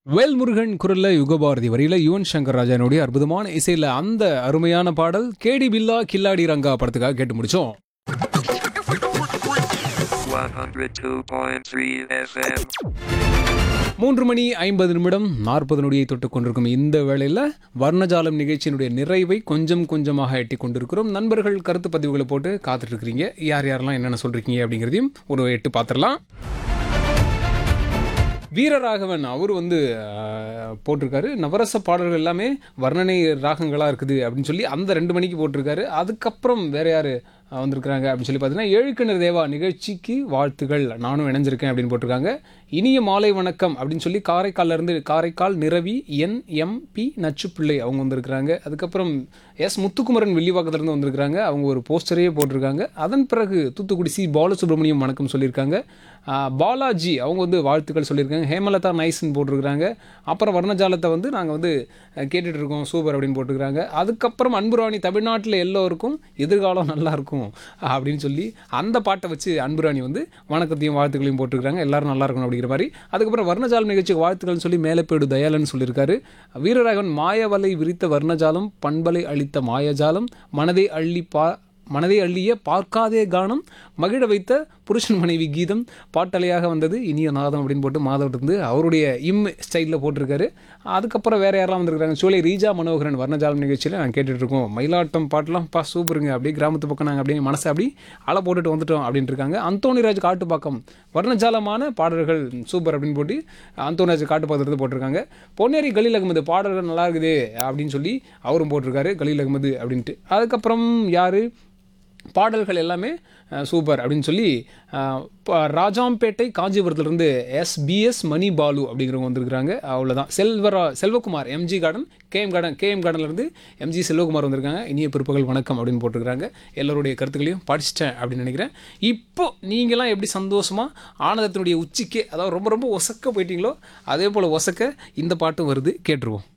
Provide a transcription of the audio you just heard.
வேல் முருகன் குரல்ல யுகபாரதி வரியில யுவன் சங்கர் ராஜானுடைய அற்புதமான இசையில அந்த அருமையான பாடல் கேடி பில்லா கில்லாடி ரங்கா படத்துக்காக கேட்டு முடிச்சோம் 102.3 FM. மூன்று மணி ஐம்பது நிமிடம் நாற்பது நொடியை தொட்டுக் கொண்டிருக்கும் இந்த வேளையில் வர்ணஜாலம் நிகழ்ச்சியினுடைய நிறைவை கொஞ்சம் கொஞ்சமாக எட்டி கொண்டிருக்கிறோம் நண்பர்கள் கருத்து பதிவுகளை போட்டு காத்துட்டு இருக்கிறீங்க யார் யாரெல்லாம் என்னென்ன சொல்றீங்க அப்படிங்கிறதையும் ஒரு எட்டு பார்த்துடலாம் வீரராகவன் அவர் வந்து ஆஹ், போட்டிருக்காரு நவரச பாடல்கள் எல்லாமே வர்ணனை ராகங்களாக இருக்குது அப்படின்னு சொல்லி அந்த ரெண்டு மணிக்கு போட்டிருக்காரு அதுக்கப்புறம் வேற யார் வந்திருக்கிறாங்க அப்படின்னு சொல்லி பார்த்தீங்கன்னா ஏழுக்கிணர் தேவா நிகழ்ச்சிக்கு வாழ்த்துகள் நானும் இணைஞ்சிருக்கேன் அப்படின்னு போட்டிருக்காங்க இனிய மாலை வணக்கம் அப்படின்னு சொல்லி காரைக்கால்ல இருந்து Karaikal Neravi N M B Nachupillai அவங்க வந்திருக்கிறாங்க அதுக்கப்புறம் எஸ் முத்துக்குமரன் வில்லிவாக்கத்துலேருந்து வந்திருக்கிறாங்க அவங்க ஒரு போஸ்டரையே போட்டிருக்காங்க அதன் பிறகு தூத்துக்குடி சி பாலசுப்ரமணியம் வணக்கம் சொல்லியிருக்காங்க ஆஹ், பாலாஜி அவங்க வந்து வாழ்த்துக்கள் சொல்லியிருக்காங்க ஹேமலதா நைஸ்ன்னு போட்டிருக்காங்க அப்புறம் வர்ணஜாலத்தை வந்து நாங்கள் வந்து அஹ், கேட்டுட்டு இருக்கோம் சூப்பர் அப்படின்னு போட்டிருக்காங்க அதுக்கப்புறம் அன்புராணி தமிழ்நாட்டில் எல்லோருக்கும் எதிர்காலம் நல்லா இருக்கும் அப்படின்னு சொல்லி அந்த பாட்டை வச்சு அன்புராணி வந்து வணக்கத்தையும் வாழ்த்துக்களையும் போட்டிருக்காங்க எல்லாரும் நல்லா இருக்கணும் அப்படிங்கிற மாதிரி அதுக்கப்புறம் வர்ணஜாலம் நிகழ்ச்சிக்கு வாழ்த்துக்கள்னு சொல்லி மேலப்பேடு தயாளன் சொல்லியிருக்காரு வீரராகவன் மாயவலை விரித்த வர்ணஜாலம் பண்பலை அளித்த மாயஜாலம் மனதை அள்ளி பா மனதை அள்ளிய பார்க்காதே கானம் மகிழ வைத்த புருஷன் மனைவி கீதம் பாட்டலையாக வந்தது இனிய நாதம் அப்படின்னு போட்டு மாதவ் இருந்து அவருடைய இம் ஸ்டைலில் போட்டிருக்காரு அதுக்கப்புறம் வேற யாரெல்லாம் வந்திருக்காங்க சோலை ரீஜா மனோகரன் வர்ணஜாலம் நிகழ்ச்சியில் நான் கேட்டுட்டு இருக்கோம் மயிலாட்டம் பாட்டெல்லாம் பா சூப்பருங்க அப்படியே கிராமத்து பக்கம் நாங்கள் அப்படியே மனசை அப்படி அலை போட்டுட்டு வந்துட்டோம் அப்படின்ட்டு இருக்காங்க அந்தோணிராஜ் காட்டுப்பாக்கம் வர்ணஜாலமான பாடல்கள் சூப்பர் அப்படின்னு போட்டு அந்தோணிராஜ் காட்டுப்பாக்கத்தில் போட்டிருக்காங்க பொன்னேரி கலீல் அகமது பாடல்கள் நல்லா இருக்குது அப்படின்னு சொல்லி அவரும் போட்டிருக்காரு கலீல் அகமது அப்படின்ட்டு அதுக்கப்புறம் யார் பாடல்கள் எல்லாமே அஹ், சூப்பர் அப்படின்னு சொல்லி அஹ், ப- ராஜாம்பேட்டை காஞ்சிபுரத்துலேருந்து எஸ்பிஎஸ் மணி பாலு அப்படிங்கிறவங்க வந்திருக்கிறாங்க அவ்வளோதான் செல்வரா Selvakumar MG garden KM garden KM கார்டன்லேருந்து எம்ஜி செல்வகுமார் வந்திருக்காங்க இனிய பிற்பகல் வணக்கம் அப்படின்னு போட்டிருக்காங்க எல்லோருடைய கருத்துக்களையும் படிச்சிட்டேன் அப்படின்னு நினைக்கிறேன் இப்போ நீங்களாம் எப்படி சந்தோஷமாக ஆனந்தத்தினுடைய உச்சிக்கே அதாவது ரொம்ப ரொம்ப ஒசக்க போயிட்டீங்களோ அதே போல் ஒசக்க இந்த பாட்டும் வருது கேட்டுருவோம்